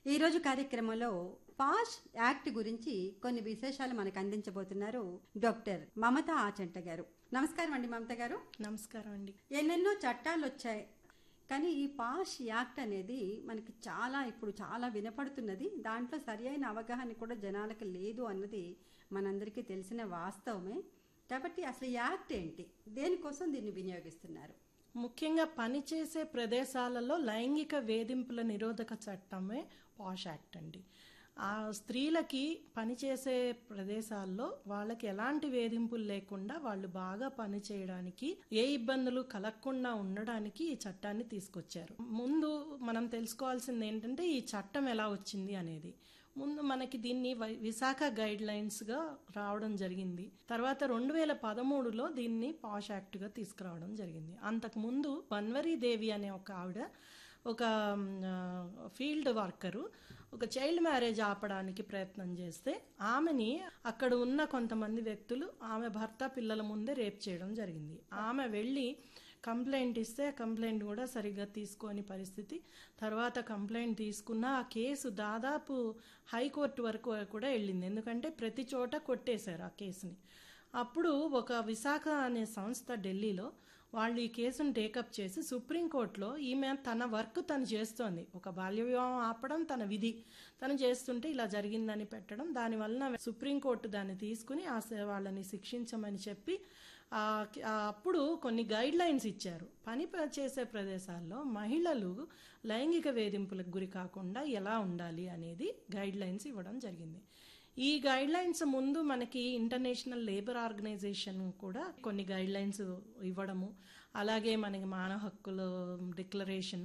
ఈరోజు కార్యక్రమంలో పాష్ యాక్ట్ గురించి కొన్ని విశేషాలు మనకు అందించబోతున్నారు డాక్టర్ మమత ఆచంట గారు నమస్కారం అండి మమత గారు నమస్కారం అండి ఎన్నెన్నో చట్టాలు వచ్చాయి కానీ ఈ పాష్ యాక్ట్ అనేది మనకి చాలా ఇప్పుడు చాలా వినపడుతున్నది దాంట్లో సరి అయిన అవగాహన కూడా జనాలకు లేదు అన్నది మనందరికీ తెలిసిన వాస్తవమే కాబట్టి అసలు ఈ యాక్ట్ ఏంటి దేనికోసం దీన్ని వినియోగిస్తున్నారు ముఖ్యంగా పనిచేసే ప్రదేశాలలో లైంగిక వేధింపుల నిరోధక చట్టమే పాష్ యాక్ట్ అండి ఆ స్త్రీలకి పనిచేసే ప్రదేశాల్లో వాళ్ళకి ఎలాంటి వేధింపులు లేకుండా వాళ్ళు బాగా పని చేయడానికి ఏ ఇబ్బందులు కలగకుండా ఉండడానికి ఈ చట్టాన్ని తీసుకొచ్చారు ముందు మనం తెలుసుకోవాల్సింది ఏంటంటే ఈ చట్టం ఎలా వచ్చింది అనేది ముందు మనకి దీన్ని వై- విశాఖ గైడ్ లైన్స్ గా రావడం జరిగింది తర్వాత రెండు వేల పదమూడులో దీన్ని పాష్ యాక్ట్ గా తీసుకురావడం జరిగింది అంతకు ముందు బన్వరీ దేవి అనే ఒక ఆవిడ ఒక ఫీల్డ్ వర్కరు ఒక చైల్డ్ మ్యారేజ్ ఆపడానికి ప్రయత్నం చేస్తే ఆమెని అక్కడ ఉన్న కొంతమంది వ్యక్తులు ఆమె భర్త పిల్లల ముందే రేప్ చేయడం జరిగింది ఆమె వెళ్ళి కంప్లైంట్ ఇస్తే కంప్లైంట్ కూడా సరిగ్గా తీసుకోని పరిస్థితి తర్వాత కంప్లైంట్ తీసుకున్న ఆ కేసు దాదాపు హైకోర్టు వరకు కూడా వెళ్ళింది ఎందుకంటే ప్రతి చోట కొట్టేశారు ఆ కేసుని అప్పుడు ఒక విశాఖ అనే సంస్థ ఢిల్లీలో వాళ్ళు ఈ కేసును టేకప్ చేసి సుప్రీంకోర్టులో ఈమె తన వర్క్ తను చేస్తోంది ఒక బాల్య వివాహం ఆపడం తన విధి తను చేస్తుంటే ఇలా జరిగిందని పెట్టడం దానివలన సుప్రీంకోర్టు దాన్ని తీసుకుని ఆ స- వాళ్ళని శిక్షించమని చెప్పి ఆ ఆ అప్పుడు కొన్ని గైడ్ లైన్స్ ఇచ్చారు పని ప- చేసే ప్రదేశాల్లో మహిళలు లైంగిక వేధింపులకు గురి కాకుండా ఎలా ఉండాలి అనేది గైడ్ లైన్స్ ఇవ్వడం జరిగింది ఈ గైడ్ లైన్స్ ముందు మనకి ఇంటర్నేషనల్ లేబర్ ఆర్గనైజేషన్ కూడా కొన్ని గైడ్ లైన్స్ ఇవ్వడము అలాగే మనకి మానవ హక్కుల డిక్లరేషన్